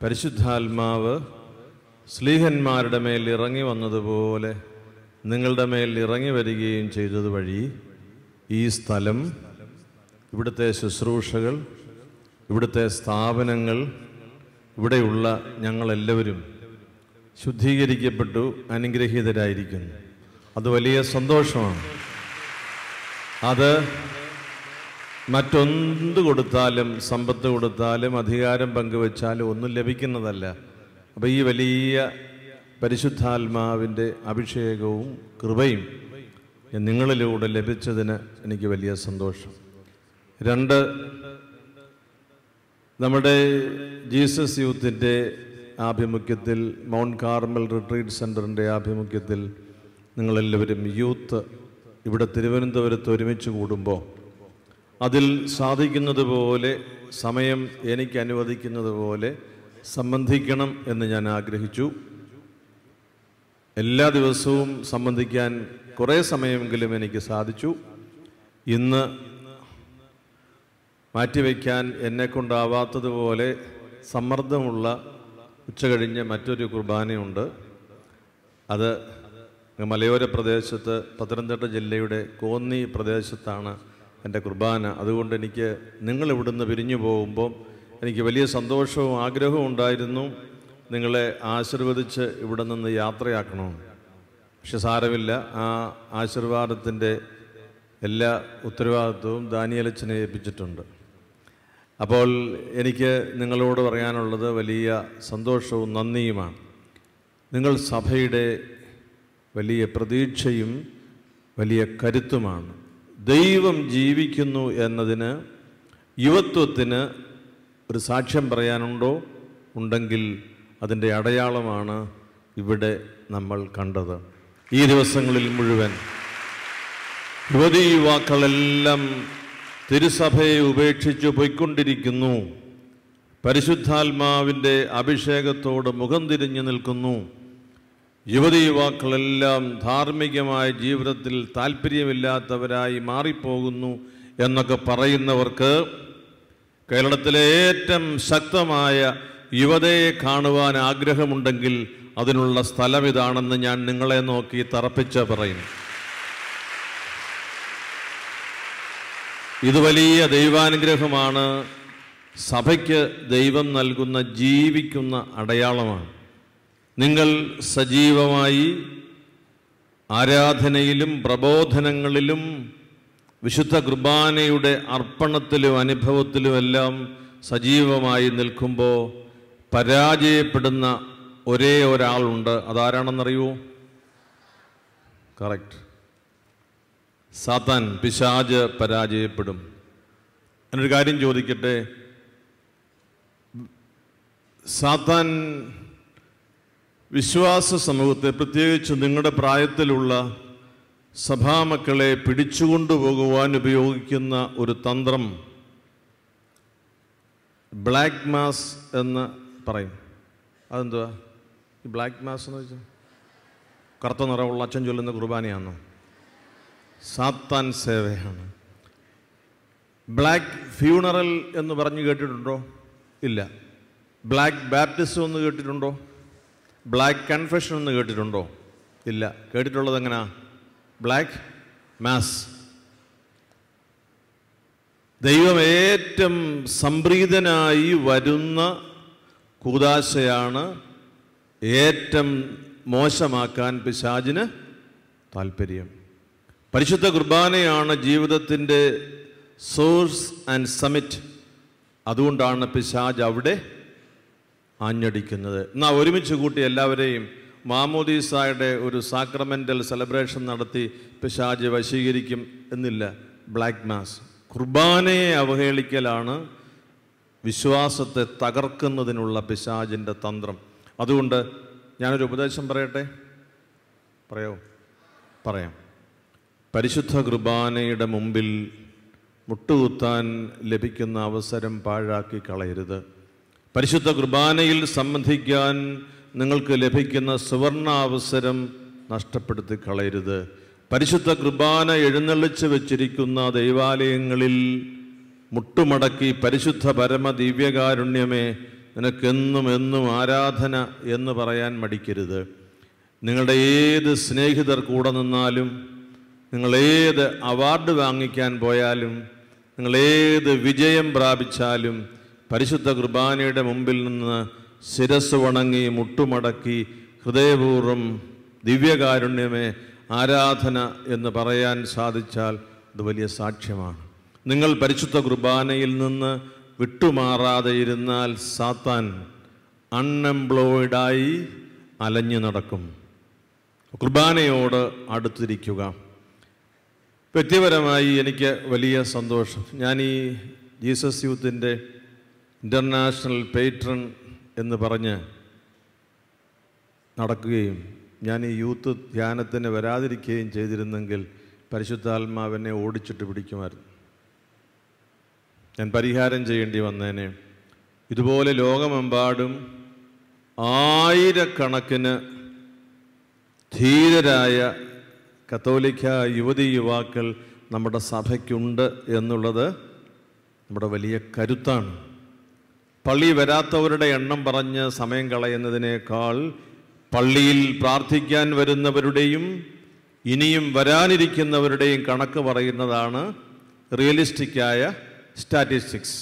പരിശുദ്ധാത്മാവ് സ്ലീഹന്മാരുടെ മേൽ ഇറങ്ങി വന്നതുപോലെ നിങ്ങളുടെ മേൽ ഇറങ്ങി വരികയും ചെയ്തത് വഴി ഈ സ്ഥലം ഇവിടുത്തെ ശുശ്രൂഷകൾ ഇവിടുത്തെ സ്ഥാപനങ്ങൾ ഇവിടെയുള്ള ഞങ്ങളെല്ലാവരും ശുദ്ധീകരിക്കപ്പെട്ടു അനുഗ്രഹീതരായിരിക്കുന്നു അത് വലിയ സന്തോഷമാണ് അത് മറ്റൊന്ത് കൊടുത്താലും സമ്പത്ത് കൊടുത്താലും അധികാരം പങ്കുവച്ചാലും ഒന്നും ലഭിക്കുന്നതല്ല അപ്പോൾ ഈ വലിയ പരിശുദ്ധാത്മാവിൻ്റെ അഭിഷേകവും കൃപയും നിങ്ങളിലൂടെ ലഭിച്ചതിന് എനിക്ക് വലിയ സന്തോഷം രണ്ട് നമ്മുടെ ജീസസ് യൂത്തിൻ്റെ ആഭിമുഖ്യത്തിൽ മൗണ്ട് കാർമൽ റിട്രീറ്റ് സെൻറ്ററിൻ്റെ ആഭിമുഖ്യത്തിൽ നിങ്ങളെല്ലാവരും യൂത്ത് ഇവിടെ തിരുവനന്തപുരത്ത് ഒരുമിച്ച് കൂടുമ്പോൾ അതിൽ സാധിക്കുന്നത് പോലെ സമയം എനിക്ക് അനുവദിക്കുന്നത് പോലെ സംബന്ധിക്കണം എന്ന് ഞാൻ ആഗ്രഹിച്ചു എല്ലാ ദിവസവും സംബന്ധിക്കാൻ കുറേ സമയമെങ്കിലും എനിക്ക് സാധിച്ചു ഇന്ന് മാറ്റിവെക്കാൻ എന്നെ കൊണ്ടാവാത്തതുപോലെ സമ്മർദ്ദമുള്ള ഉച്ചകഴിഞ്ഞ് മറ്റൊരു കുർബാനയുണ്ട് അത് മലയോര പ്രദേശത്ത് പത്തനംതിട്ട ജില്ലയുടെ കോന്നി പ്രദേശത്താണ് എൻ്റെ കുർബാന അതുകൊണ്ട് എനിക്ക് നിങ്ങൾ ഇവിടുന്ന് പിരിഞ്ഞു പോകുമ്പോൾ എനിക്ക് വലിയ സന്തോഷവും ആഗ്രഹവും ഉണ്ടായിരുന്നു നിങ്ങളെ ആശീർവദിച്ച് ഇവിടെ നിന്ന് യാത്രയാക്കണമെന്ന് പക്ഷെ സാരമില്ല ആ ആശീർവാദത്തിൻ്റെ എല്ലാ ഉത്തരവാദിത്വവും ദാനിയലച്ചനെ ഏൽപ്പിച്ചിട്ടുണ്ട് അപ്പോൾ എനിക്ക് നിങ്ങളോട് പറയാനുള്ളത് വലിയ സന്തോഷവും നന്ദിയുമാണ് നിങ്ങൾ സഭയുടെ വലിയ പ്രതീക്ഷയും വലിയ കരുത്തുമാണ് ദൈവം ജീവിക്കുന്നു എന്നതിന് യുവത്വത്തിന് ഒരു സാക്ഷ്യം പറയാനുണ്ടോ ഉണ്ടെങ്കിൽ അതിൻ്റെ അടയാളമാണ് ഇവിടെ നമ്മൾ കണ്ടത് ഈ ദിവസങ്ങളിൽ മുഴുവൻ യുവതി യുവാക്കളെല്ലാം തിരുസഭയെ ഉപേക്ഷിച്ച് പോയിക്കൊണ്ടിരിക്കുന്നു പരിശുദ്ധാത്മാവിൻ്റെ അഭിഷേകത്തോട് മുഖം തിരിഞ്ഞു നിൽക്കുന്നു യുവതി യുവാക്കളെല്ലാം ധാർമ്മികമായ ജീവിതത്തിൽ താല്പര്യമില്ലാത്തവരായി മാറിപ്പോകുന്നു എന്നൊക്കെ പറയുന്നവർക്ക് കേരളത്തിലെ ഏറ്റവും ശക്തമായ യുവതയെ കാണുവാൻ ആഗ്രഹമുണ്ടെങ്കിൽ അതിനുള്ള സ്ഥലം ഇതാണെന്ന് ഞാൻ നിങ്ങളെ നോക്കി തറപ്പിച്ച് പറയുന്നു ഇത് വലിയ ദൈവാനുഗ്രഹമാണ് സഭയ്ക്ക് ദൈവം നൽകുന്ന ജീവിക്കുന്ന അടയാളമാണ് നിങ്ങൾ സജീവമായി ആരാധനയിലും പ്രബോധനങ്ങളിലും വിശുദ്ധ കുർബാനയുടെ അർപ്പണത്തിലും അനുഭവത്തിലുമെല്ലാം സജീവമായി നിൽക്കുമ്പോൾ പരാജയപ്പെടുന്ന ഒരേ ഒരാളുണ്ട് അതാരാണെന്നറിയുമോ കറക്റ്റ് സാത്താൻ പിശാജ് പരാജയപ്പെടും എന്നൊരു കാര്യം ചോദിക്കട്ടെ സാത്താൻ വിശ്വാസ സമൂഹത്തെ പ്രത്യേകിച്ച് നിങ്ങളുടെ പ്രായത്തിലുള്ള സഭാമക്കളെ പിടിച്ചുകൊണ്ടുപോകുവാൻ ഉപയോഗിക്കുന്ന ഒരു തന്ത്രം ബ്ലാക്ക് മാസ് എന്ന് പറയും അതെന്തുവാ ഈ ബ്ലാക്ക് മാസ് എന്ന് വെച്ചാൽ കറുത്ത നിറമുള്ള അച്ഛൻ ചൊല്ലുന്ന കുർബാനയാണോ സാത്താൻ സേവയാണ് ബ്ലാക്ക് ഫ്യൂണറൽ എന്ന് പറഞ്ഞു കേട്ടിട്ടുണ്ടോ ഇല്ല ബ്ലാക്ക് ബാപ്റ്റിസം എന്ന് കേട്ടിട്ടുണ്ടോ ബ്ലാക്ക് കൺഫെഷൻ എന്ന് കേട്ടിട്ടുണ്ടോ ഇല്ല കേട്ടിട്ടുള്ളത് എങ്ങനെയാ ബ്ലാക്ക് മാസ് ദൈവം ഏറ്റവും സംപ്രീതനായി വരുന്ന കൂതാശയാണ് ഏറ്റവും മോശമാക്കാൻ പിശാചിന് താല്പര്യം പരിശുദ്ധ കുർബാനയാണ് ജീവിതത്തിൻ്റെ സോഴ്സ് ആൻഡ് സമിറ്റ് അതുകൊണ്ടാണ് പിശാജ് അവിടെ ആഞ്ഞടിക്കുന്നത് എന്നാൽ ഒരുമിച്ച് കൂട്ടി എല്ലാവരെയും മാമോദീസായുടെ ഒരു സാക്രമെൻ്റൽ സെലിബ്രേഷൻ നടത്തി പിശാജ് വശീകരിക്കും എന്നില്ല ബ്ലാക്ക് മാസ് കുർബാനയെ അവഹേളിക്കലാണ് വിശ്വാസത്തെ തകർക്കുന്നതിനുള്ള പിശാജിൻ്റെ തന്ത്രം അതുകൊണ്ട് ഞാനൊരു ഉപദേശം പറയട്ടെ പറയോ പറയാം പരിശുദ്ധ കുർബാനയുടെ മുമ്പിൽ മുട്ടുകുത്താൻ ലഭിക്കുന്ന അവസരം പാഴാക്കി കളയരുത് പരിശുദ്ധ കുർബാനയിൽ സംബന്ധിക്കാൻ നിങ്ങൾക്ക് ലഭിക്കുന്ന സുവർണ അവസരം നഷ്ടപ്പെടുത്തി കളയരുത് പരിശുദ്ധ കുർബാന എഴുന്നള്ളിച്ച് വച്ചിരിക്കുന്ന ദൈവാലയങ്ങളിൽ മുട്ടുമടക്കി പരിശുദ്ധ പരമ ദിവ്യകാരുണ്യമേ നിനക്കെന്നും എന്നും ആരാധന എന്ന് പറയാൻ മടിക്കരുത് നിങ്ങളുടെ ഏത് സ്നേഹിതർ കൂടെ നിന്നാലും നിങ്ങൾ ഏത് അവാർഡ് വാങ്ങിക്കാൻ പോയാലും നിങ്ങൾ ഏത് വിജയം പ്രാപിച്ചാലും പരിശുദ്ധ കുർബാനയുടെ മുമ്പിൽ നിന്ന് ശിരസ് വണങ്ങി മുട്ടുമടക്കി ഹൃദയപൂർവ്വം ദിവ്യകാരുണ്യമേ ആരാധന എന്ന് പറയാൻ സാധിച്ചാൽ അത് വലിയ സാക്ഷ്യമാണ് നിങ്ങൾ പരിശുദ്ധ കുർബാനയിൽ നിന്ന് വിട്ടുമാറാതെ ഇരുന്നാൽ സാത്താൻ അൺഎംപ്ലോയിഡായി അലഞ്ഞു നടക്കും കുർബാനയോട് അടുത്തിരിക്കുക വ്യക്തിപരമായി എനിക്ക് വലിയ സന്തോഷം ഞാൻ ഈ ജീസസ് യൂത്തിൻ്റെ ഇൻ്റർനാഷണൽ പേട്രൺ എന്ന് പറഞ്ഞ് നടക്കുകയും ഞാൻ ഈ യൂത്ത് ധ്യാനത്തിന് വരാതിരിക്കുകയും ചെയ്തിരുന്നെങ്കിൽ പരിശുദ്ധാത്മാവിനെ ഓടിച്ചിട്ട് പിടിക്കുമായിരുന്നു ഞാൻ പരിഹാരം ചെയ്യേണ്ടി വന്നേനെ ഇതുപോലെ ലോകമെമ്പാടും ആയിരക്കണക്കിന് ധീരരായ കത്തോലിക്ക യുവതി യുവാക്കൾ നമ്മുടെ സഭയ്ക്കുണ്ട് എന്നുള്ളത് നമ്മുടെ വലിയ കരുത്താണ് പള്ളി വരാത്തവരുടെ എണ്ണം പറഞ്ഞ് സമയം കളയുന്നതിനേക്കാൾ പള്ളിയിൽ പ്രാർത്ഥിക്കാൻ വരുന്നവരുടെയും ഇനിയും വരാനിരിക്കുന്നവരുടെയും കണക്ക് പറയുന്നതാണ് റിയലിസ്റ്റിക്കായ സ്റ്റാറ്റിസ്റ്റിക്സ്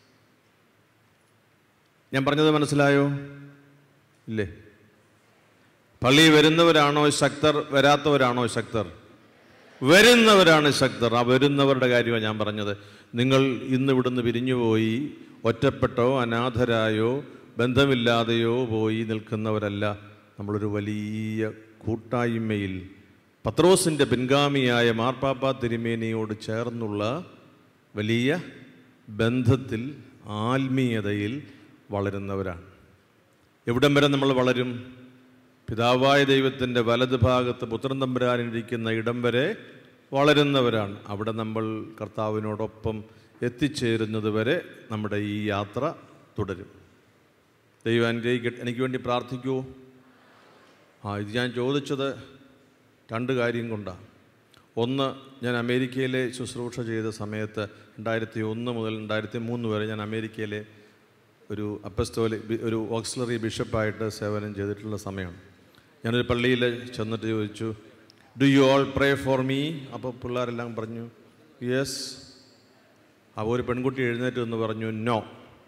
ഞാൻ പറഞ്ഞത് മനസ്സിലായോ ഇല്ലേ പള്ളി വരുന്നവരാണോ ശക്തർ വരാത്തവരാണോ ശക്തർ വരുന്നവരാണ് ശക്തർ ആ വരുന്നവരുടെ കാര്യമാണ് ഞാൻ പറഞ്ഞത് നിങ്ങൾ ഇന്ന് ഇവിടുന്ന് പിരിഞ്ഞുപോയി ഒറ്റപ്പെട്ടോ അനാഥരായോ ബന്ധമില്ലാതെയോ പോയി നിൽക്കുന്നവരല്ല നമ്മളൊരു വലിയ കൂട്ടായ്മയിൽ പത്രോസിൻ്റെ പിൻഗാമിയായ മാർപ്പാപ്പ തിരുമേനിയോട് ചേർന്നുള്ള വലിയ ബന്ധത്തിൽ ആത്മീയതയിൽ വളരുന്നവരാണ് എവിടം വരെ നമ്മൾ വളരും പിതാവായ ദൈവത്തിൻ്റെ വലത് ഭാഗത്ത് പുത്രൻ തമ്പുരാനിരിക്കുന്ന ഇടം വരെ വളരുന്നവരാണ് അവിടെ നമ്മൾ കർത്താവിനോടൊപ്പം എത്തിച്ചേരുന്നത് വരെ നമ്മുടെ ഈ യാത്ര തുടരും ദൈവം അനുഗ്രഹിക്കട്ടെ എനിക്ക് വേണ്ടി പ്രാർത്ഥിക്കുമോ ആ ഇത് ഞാൻ ചോദിച്ചത് രണ്ട് കാര്യം കൊണ്ടാണ് ഒന്ന് ഞാൻ അമേരിക്കയിലെ ശുശ്രൂഷ ചെയ്ത സമയത്ത് രണ്ടായിരത്തി ഒന്ന് മുതൽ രണ്ടായിരത്തി മൂന്ന് വരെ ഞാൻ അമേരിക്കയിലെ ഒരു അപ്പസ്തോലി ബി- ഒരു ഓക്സിലറി ബിഷപ്പായിട്ട് സേവനം ചെയ്തിട്ടുള്ള സമയമാണ് ഞാനൊരു പള്ളിയിൽ ചെന്നിട്ട് ചോദിച്ചു do you all pray for me അപ്പോൾ പിള്ളേരെല്ലാം പറഞ്ഞു യെസ് അപ്പോൾ ഒരു പെൺകുട്ടി എഴുന്നേറ്റ് എന്ന് പറഞ്ഞു no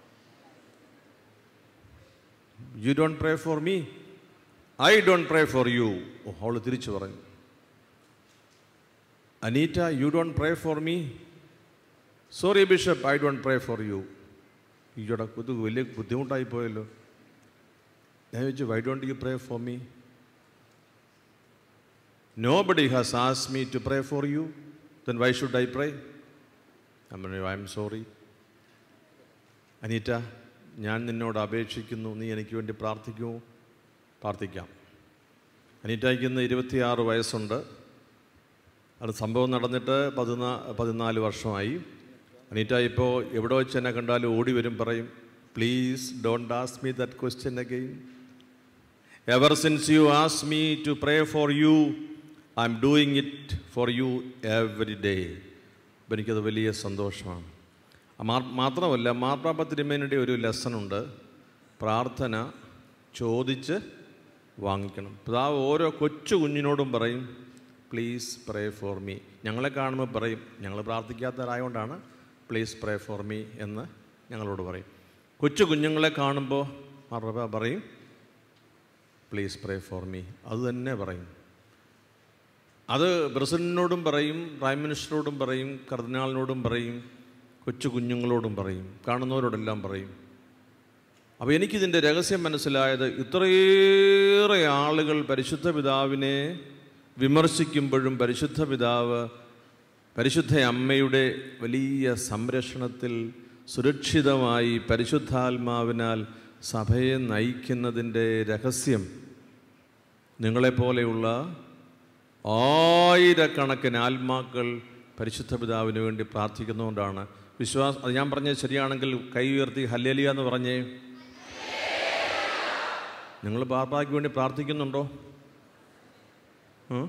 you don't pray for me I don't pray for you ഓ അവൾ തിരിച്ചു പറഞ്ഞു Anita you don't pray for me sorry bishop I don't pray for you ഈയോടെ ഇത് വലിയ ബുദ്ധിമുട്ടായി പോയല്ലോ ഞാൻ ചോദിച്ചു why don't you pray for me nobody has ask me to pray for you then why should I pray I'm sorry Anita ഞാൻ നിന്നോട് അപേക്ഷിക്കുന്നു നീ എനിക്ക് വേണ്ടി പ്രാർത്ഥിക്കുമോ പ്രാർത്ഥിക്കാം അനീറ്റയ്ക്ക് ഇന്ന് ഇരുപത്തിയാറ് വയസ്സുണ്ട് അത് സംഭവം നടന്നിട്ട് പതിനാ പതിനാല് വർഷമായി അനീറ്റ ഇപ്പോൾ എവിടെ വെച്ച് എന്നെ കണ്ടാലും ഓടി വരും പറയും please don't ask me that question again ever since you ask me to pray for you I'm doing it for you every day അപ്പം എനിക്കത് വലിയ സന്തോഷമാണ് ആ മാ- മാത്രമല്ല മാർപ്പാപ്പ തിരുമേനിയുടെ ഒരു ലെസൺ ഉണ്ട് പ്രാർത്ഥന ചോദിച്ച് വാങ്ങിക്കണം പിതാവ് ഓരോ കൊച്ചു കുഞ്ഞിനോടും പറയും പ്ലീസ് പ്രേ ഫോർ മീ ഞങ്ങളെ കാണുമ്പോൾ പറയും ഞങ്ങൾ പ്രാർത്ഥിക്കാത്തവരായതുകൊണ്ടാണ് പ്ലീസ് പ്രേ ഫോർ മീ എന്ന് ഞങ്ങളോട് പറയും കൊച്ചു കുഞ്ഞുങ്ങളെ കാണുമ്പോൾ മാർപ്പാപ്പ പറയും പ്ലീസ് പ്രേ ഫോർ മീ അത് തന്നെ പറയും അത് പ്രസിഡന്റിനോടും പറയും പ്രൈം മിനിസ്റ്ററോടും പറയും കർദിനാളിനോടും പറയും കൊച്ചു കുഞ്ഞുങ്ങളോടും പറയും കാണുന്നവരോടെല്ലാം പറയും അപ്പോൾ എനിക്കിതിൻ്റെ രഹസ്യം മനസ്സിലായത് ഇത്രയേറെ ആളുകൾ പരിശുദ്ധ പിതാവിനെ വിമർശിക്കുമ്പോഴും പരിശുദ്ധ പിതാവ് പരിശുദ്ധ അമ്മയുടെ വലിയ സംരക്ഷണത്തിൽ സുരക്ഷിതമായി പരിശുദ്ധാത്മാവിനാൽ സഭയെ നയിക്കുന്നതിൻ്റെ രഹസ്യം നിങ്ങളെപ്പോലെയുള്ള ആയിരക്കണക്കിന് ആത്മാക്കൾ പരിശുദ്ധ പിതാവിന് വേണ്ടി പ്രാർത്ഥിക്കുന്നതുകൊണ്ടാണ് വിശ്വാസം അത് ഞാൻ പറഞ്ഞത് ശരിയാണെങ്കിൽ കൈ ഉയർത്തി ഹല്ലേലിയ എന്ന് പറഞ്ഞേ നിങ്ങൾ ബാബായ്ക്ക് വേണ്ടി പ്രാർത്ഥിക്കുന്നുണ്ടോ ഉം?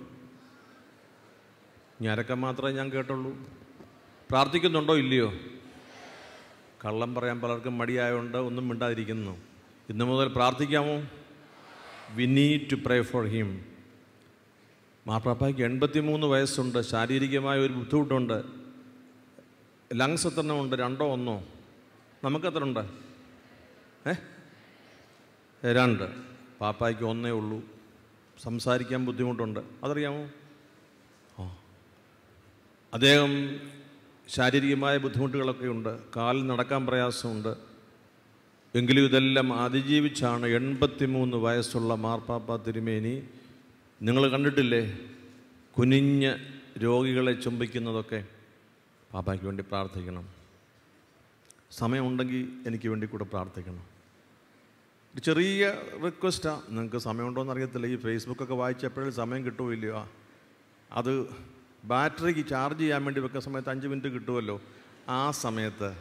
ഞാനൊക്കെ മാത്രമേ ഞാൻ കേട്ടുള്ളൂ പ്രാർത്ഥിക്കുന്നുണ്ടോ ഇല്ലയോ കള്ളം പറയാൻ പലർക്കും മടിയായതുകൊണ്ട് ഒന്നും മിണ്ടാതിരിക്കുന്നു ഇന്നു മുതൽ പ്രാർത്ഥിക്കാമോ we need to pray for him മാർപ്പാപ്പയ്ക്ക് എൺപത്തി മൂന്ന് വയസ്സുണ്ട് ശാരീരികമായ ഒരു ബുദ്ധിമുട്ടുണ്ട് ലങ്സ് എത്ര ഉണ്ട് രണ്ടോ ഒന്നോ നമുക്കെത്ര ഉണ്ട് ഏ രണ്ട് പാപ്പായ്ക്ക് ഒന്നേ ഉള്ളൂ സംസാരിക്കാൻ ബുദ്ധിമുട്ടുണ്ട് അതറിയാമോ ആ അദ്ദേഹം ശാരീരികമായ ബുദ്ധിമുട്ടുകളൊക്കെ ഉണ്ട് കാലിൽ നടക്കാൻ പ്രയാസമുണ്ട് എങ്കിലും ഇതെല്ലാം അതിജീവിച്ചാണ് എൺപത്തിമൂന്ന് വയസ്സുള്ള മാർപ്പാപ്പ തിരുമേനി നിങ്ങൾ കണ്ടിട്ടില്ലേ കുനിഞ്ഞ് രോഗികളെ ചുംബിക്കുന്നതൊക്കെ പാപ്പായ്ക്ക് വേണ്ടി പ്രാർത്ഥിക്കണം സമയമുണ്ടെങ്കിൽ എനിക്ക് വേണ്ടി കൂടെ പ്രാർത്ഥിക്കണം ഒരു ചെറിയ റിക്വസ്റ്റാണ് നിങ്ങൾക്ക് സമയമുണ്ടോയെന്ന് അറിയത്തില്ല ഈ ഫേസ്ബുക്കൊക്കെ വായിച്ചപ്പോഴും സമയം കിട്ടുമോ ഇല്ലയോ അത് ബാറ്ററിക്ക് ചാർജ് ചെയ്യാൻ വേണ്ടി വെക്കുന്ന സമയത്ത് അഞ്ച് മിനിറ്റ് കിട്ടുമല്ലോ ആ സമയത്ത്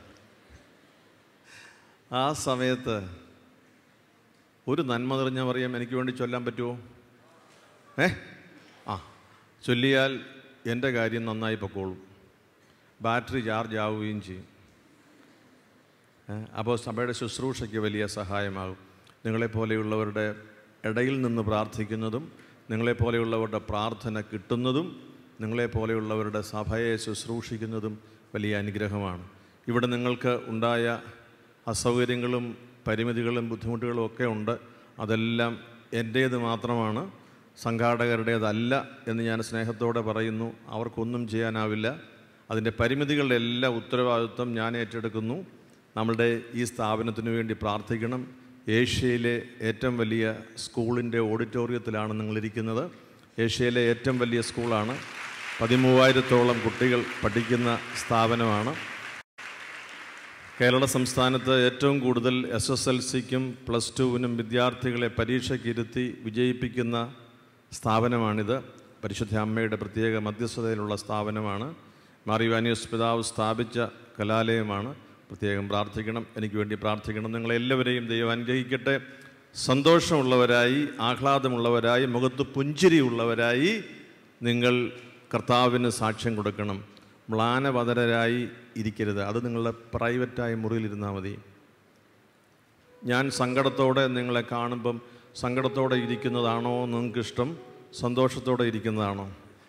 ആ സമയത്ത് ഒരു നന്മ നിറഞ്ഞ പറയാം എനിക്ക് വേണ്ടി ചൊല്ലാൻ പറ്റുമോ ഏ ആ ചൊല്ലിയാൽ എൻ്റെ കാര്യം നന്നായി പൊക്കോളും ബാറ്ററി ചാർജ് ആവുകയും ചെയ്യും ഏ, അപ്പോൾ സഭയുടെ ശുശ്രൂഷയ്ക്ക് വലിയ സഹായമാകും നിങ്ങളെപ്പോലെയുള്ളവരുടെ ഇടയിൽ നിന്ന് പ്രാർത്ഥിക്കുന്നതും നിങ്ങളെപ്പോലെയുള്ളവരുടെ പ്രാർത്ഥന കിട്ടുന്നതും നിങ്ങളെപ്പോലെയുള്ളവരുടെ സഭയെ ശുശ്രൂഷിക്കുന്നതും വലിയ അനുഗ്രഹമാണ് ഇവിടെ നിങ്ങൾക്ക് ഉണ്ടായ അസൗകര്യങ്ങളും പരിമിതികളും ബുദ്ധിമുട്ടുകളും ഒക്കെ ഉണ്ട് അതെല്ലാം എൻ്റേത് മാത്രമാണ് സംഘാടകരുടേതല്ല എന്ന് ഞാൻ സ്നേഹത്തോടെ പറയുന്നു അവർക്കൊന്നും ചെയ്യാനാവില്ല അതിൻ്റെ പരിമിതികളുടെ എല്ലാ ഉത്തരവാദിത്വം ഞാൻ ഏറ്റെടുക്കുന്നു നമ്മളുടെ ഈ സ്ഥാപനത്തിനു വേണ്ടി പ്രാർത്ഥിക്കണം ഏഷ്യയിലെ ഏറ്റവും വലിയ സ്കൂളിൻ്റെ ഓഡിറ്റോറിയത്തിലാണ് നിങ്ങളിരിക്കുന്നത് ഏഷ്യയിലെ ഏറ്റവും വലിയ സ്കൂളാണ് പതിമൂവായിരത്തോളം കുട്ടികൾ പഠിക്കുന്ന സ്ഥാപനമാണ് കേരള സംസ്ഥാനത്ത് ഏറ്റവും കൂടുതൽ എസ് എസ് എൽ സിക്കും പ്ലസ് ടുവിനും വിദ്യാർത്ഥികളെ പരീക്ഷയ്ക്ക് ഇരുത്തി വിജയിപ്പിക്കുന്ന സ്ഥാപനമാണിത് പരിശുദ്ധ അമ്മയുടെ പ്രത്യേക മധ്യസ്ഥതയിലുള്ള സ്ഥാപനമാണ് മാറിവാനിയസ് പിതാവ് സ്ഥാപിച്ച കലാലയമാണ് പ്രത്യേകം പ്രാർത്ഥിക്കണം എനിക്ക് വേണ്ടി പ്രാർത്ഥിക്കണം നിങ്ങളെല്ലാവരെയും ദൈവം അനുഗ്രഹിക്കട്ടെ സന്തോഷമുള്ളവരായി ആഹ്ലാദമുള്ളവരായി മുഖത്ത് പുഞ്ചിരിയുള്ളവരായി നിങ്ങൾ കർത്താവിന് സാക്ഷ്യം കൊടുക്കണം മ്ലാനവതരായി ഇരിക്കരുത് അത് നിങ്ങളുടെ പ്രൈവറ്റായ മുറിയിലിരുന്നാൽ മതി ഞാൻ സങ്കടത്തോടെ നിങ്ങളെ കാണുമ്പം സങ്കടത്തോടെ ഇരിക്കുന്നതാണോ നിങ്ങൾക്കിഷ്ടം സന്തോഷത്തോടെ ഇരിക്കുന്നതാണോ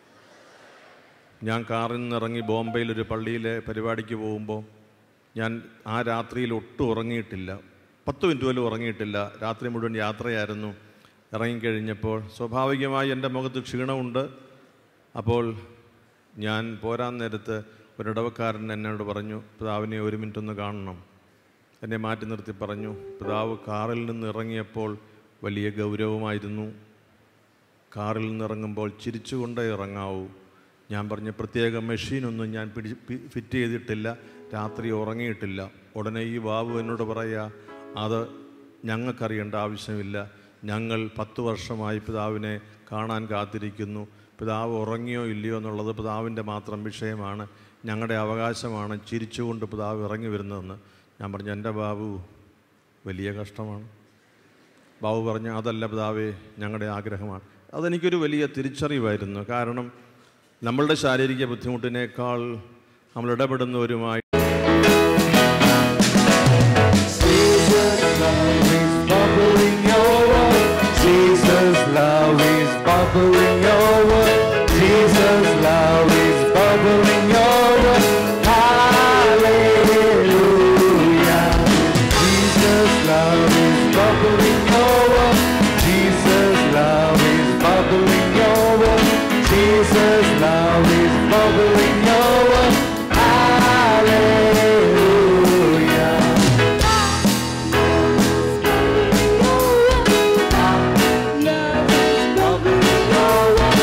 ഞാൻ കാറിൽ നിന്ന് ഇറങ്ങി ബോംബെയിൽ ഒരു പള്ളിയിലെ പരിപാടിക്ക് പോകുമ്പോൾ ഞാൻ ആ രാത്രിയിൽ ഒട്ടും ഉറങ്ങിയിട്ടില്ല പത്ത് മിനിറ്റ് പോലും ഉറങ്ങിയിട്ടില്ല രാത്രി മുഴുവൻ യാത്രയായിരുന്നു ഇറങ്ങിക്കഴിഞ്ഞപ്പോൾ സ്വാഭാവികമായി എൻ്റെ മുഖത്ത് ക്ഷീണമുണ്ട് അപ്പോൾ ഞാൻ പോരാൻ നേരത്ത് ഒരിടവക്കാരൻ എന്നോട് പറഞ്ഞു പിതാവിനെ ഒരു മിനിറ്റ് ഒന്ന് കാണണം എന്നെ മാറ്റി നിർത്തി പറഞ്ഞു പിതാവ് കാറിൽ നിന്ന് ഇറങ്ങിയപ്പോൾ വലിയ ഗൗരവമായിരുന്നു കാറിൽ നിന്ന് ഇറങ്ങുമ്പോൾ ചിരിച്ചുകൊണ്ടേ ഇറങ്ങാവൂ ഞാൻ പറഞ്ഞ പ്രത്യേക മെഷീനൊന്നും ഞാൻ പിടി പി- ഫിറ്റ് ചെയ്തിട്ടില്ല രാത്രി ഉറങ്ങിയിട്ടില്ല ഉടനെ ഈ ബാബു എന്നോട് പറയുക അത് ഞങ്ങൾക്കറിയേണ്ട ആവശ്യമില്ല ഞങ്ങൾ പത്ത് വർഷമായി പിതാവിനെ കാണാൻ കാത്തിരിക്കുന്നു പിതാവ് ഉറങ്ങിയോ ഇല്ലയോ എന്നുള്ളത് പിതാവിൻ്റെ മാത്രം വിഷയമാണ് ഞങ്ങളുടെ അവകാശമാണ് ചിരിച്ചുകൊണ്ട് പിതാവ് ഇറങ്ങി വരുന്നതെന്ന് ഞാൻ പറഞ്ഞു എൻ്റെ ബാബു വലിയ കഷ്ടമാണ് ബാബു പറഞ്ഞു അതല്ല പിതാവേ ഞങ്ങളുടെ ആഗ്രഹമാണ് അതെനിക്കൊരു വലിയ തിരിച്ചറിവായിരുന്നു കാരണം നമ്മളുടെ ശാരീരിക ബുദ്ധിമുട്ടിനേക്കാൾ നമ്മൾ ഇടപെടുന്നവരുമായി Jesus' love is bubbling over. Jesus' love is bubbling over. Hallelujah. Jesus' love is bubbling over. Jesus' love is bubbling over. Jesus' love is bubbling over. Hallelujah. Bubbling over.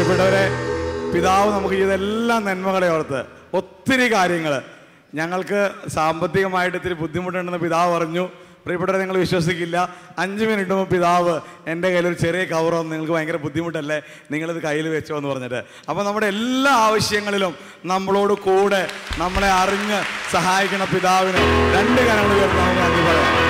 പ്രിയപ്പെട്ടവരെ പിതാവ് നമുക്ക് ചെയ്തെല്ലാ നന്മകളെ ഓർത്ത് ഒത്തിരി കാര്യങ്ങൾ ഞങ്ങൾക്ക് സാമ്പത്തികമായിട്ട് ഇത്തിരി ബുദ്ധിമുട്ടുണ്ടെന്ന് പിതാവ് പറഞ്ഞു പ്രിയപ്പെട്ടവരെ നിങ്ങൾ വിശ്വസിക്കില്ല അഞ്ച് മിനിറ്റ് മുമ്പ് പിതാവ് എൻ്റെ കയ്യിൽ ഒരു ചെറിയ കവർ വന്ന് നിങ്ങൾക്ക് ഭയങ്കര ബുദ്ധിമുട്ടല്ലേ നിങ്ങളിത് കയ്യിൽ വെച്ചോ എന്ന് പറഞ്ഞിട്ട് അപ്പോൾ നമ്മുടെ എല്ലാ ആവശ്യങ്ങളിലും നമ്മളോട് കൂടെ നമ്മളെ അറിഞ്ഞ് സഹായിക്കുന്ന പിതാവിന് രണ്ട് കരങ്ങൾ ഉയർത്താൻ നന്ദി പറയാം